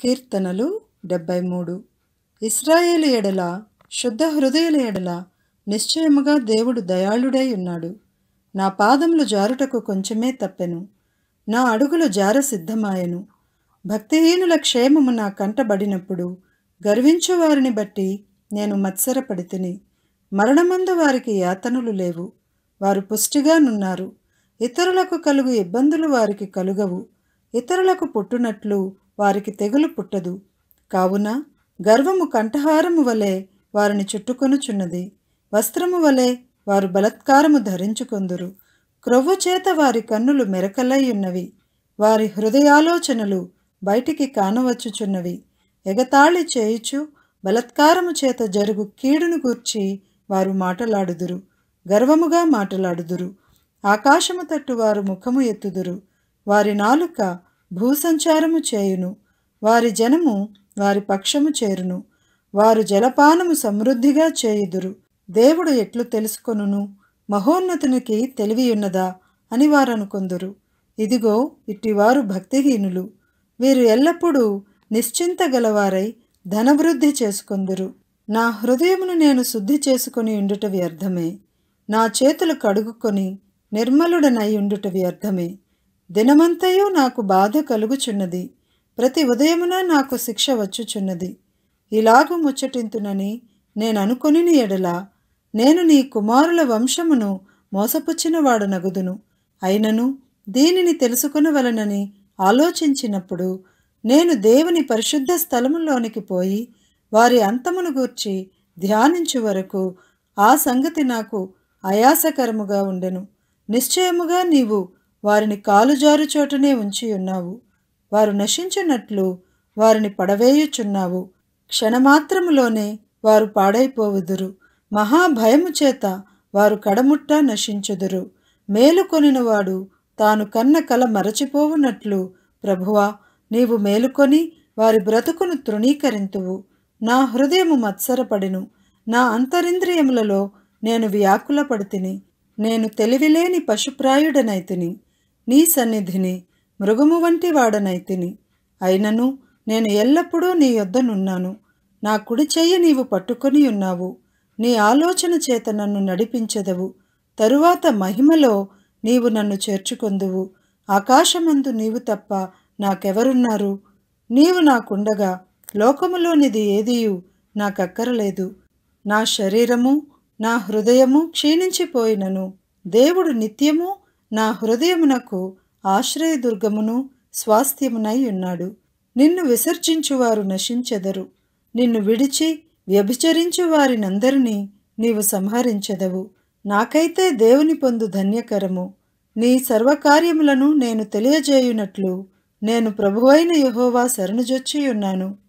కీర్తనలు డెబ్బై మూడు ఇస్రాయేలు ఎడల శుద్ధ హృదయుల ఎడల నిశ్చయముగా దేవుడు దయాళుడై ఉన్నాడు నా పాదములు జారుటకు కొంచెమే తప్పెను నా అడుగులు జార సిద్ధమాయెను భక్తిహీనుల క్షేమము నా కంటబడినప్పుడు గర్వించు వారిని బట్టి నేను మత్సరపడితిని మరణమందు వారికి యాతనలు లేవు వారు పుష్టిగా నున్నారు ఇతరులకు కలుగు ఇబ్బందులు వారికి కలుగవు ఇతరులకు పుట్టునట్లు వారికి తెగులు పుట్టదు కావున గర్వము కంఠహారము వలె వారిని చుట్టుకొనుచున్నది వస్త్రము వలె వారు బలత్కారము ధరించుకొందురు క్రొవ్వు చేత వారి కన్నులు మెరకలై ఉన్నవి వారి హృదయాలోచనలు బయటికి కానవచ్చుచున్నవి ఎగతాళి చేయుచు బలత్కారము చేత జరుగు కీడును గూర్చి వారు మాటలాడుదురు గర్వముగా మాటలాడుదురు ఆకాశము తట్టు వారు ముఖము ఎత్తుదురు వారి నాలుక భూసంచారము చేయును వారి జనము వారి పక్షము చేరును వారు జలపానము సమృద్ధిగా చేయుదురు దేవుడు ఎట్లు తెలుసుకొనును మహోన్నతునికి తెలివియున్నదా అని వారు అనుకొందురు ఇదిగో ఇట్టివారు భక్తిహీనులు వీరు ఎల్లప్పుడూ నిశ్చింత గలవారై ధనవృద్ధి చేసుకొందురు నా హృదయమును నేను శుద్ధి చేసుకొని ఉండుట వ్యర్థమే నా చేతులు కడుగుకొని నిర్మలుడనై ఉండుట వ్యర్థమే దినమంతయు నాకు బాధ కలుగుచున్నది ప్రతి ఉదయమున నాకు శిక్ష వచ్చుచున్నది ఇలాగు ముచ్చటింతునని నేను అనుకొనిని ఎడల నేను నీ కుమారుల వంశమును మోసపుచ్చిన వాడు నగుదును అయినను దీనిని తెలుసుకొనవలనని ఆలోచించినప్పుడు నేను దేవుని పరిశుద్ధ స్థలములోనికి పోయి వారి అంతమును గూర్చి ధ్యానించు వరకు ఆ సంగతి నాకు ఆయాసకరముగా ఉండెను నిశ్చయముగా నీవు వారిని కాలుజారు చోటనే ఉంచి ఉన్నావు వారు నశించినట్లు వారిని పడవేయుచున్నావు క్షణమాత్రములోనే వారు పాడైపోవుదురు మహాభయము చేత వారు కడముట్ట నశించుదురు మేలుకొనినవాడు తాను కన్న కల మరచిపోవునట్లు ప్రభువా నీవు మేలుకొని వారి బ్రతుకును తృణీకరింతువు నా హృదయము మత్సరపడెను నా అంతరింద్రియములలో నేను వ్యాకులపడితిని నేను తెలివిలేని పశుప్రాయుడనైతిని నీ సన్నిధిని మృగము వంటి వాడనైతిని అయినను నేను ఎల్లప్పుడూ నీ యొద్దనున్నాను నా కుడి చెయ్యి నీవు పట్టుకొని ఉన్నావు నీ ఆలోచన చేత నన్ను నడిపించెదవు తరువాత మహిమలో నీవు నన్ను చేర్చుకొందువు ఆకాశమందు నీవు తప్ప నాకెవరున్నారు నీవు నాకుండగా లోకములోనిది ఏదియు నాకక్కరలేదు నా శరీరము నా హృదయము క్షీణించిపోయినను దేవుడు నిత్యము నా హృదయమునకు ఆశ్రయదుర్గమును స్వాస్థ్యమునై ఉన్నాడు నిన్ను విసర్జించువారు నశించెదరు నిన్ను విడిచి వ్యభిచరించు వారినందరినీ నీవు సంహరించెదవు నాకైతే దేవుని పొందు ధన్యకరము నీ సర్వకార్యములను నేను తెలియజేయునట్లు నేను ప్రభువైన యహోవా శరణుజొచ్చి ఉన్నాను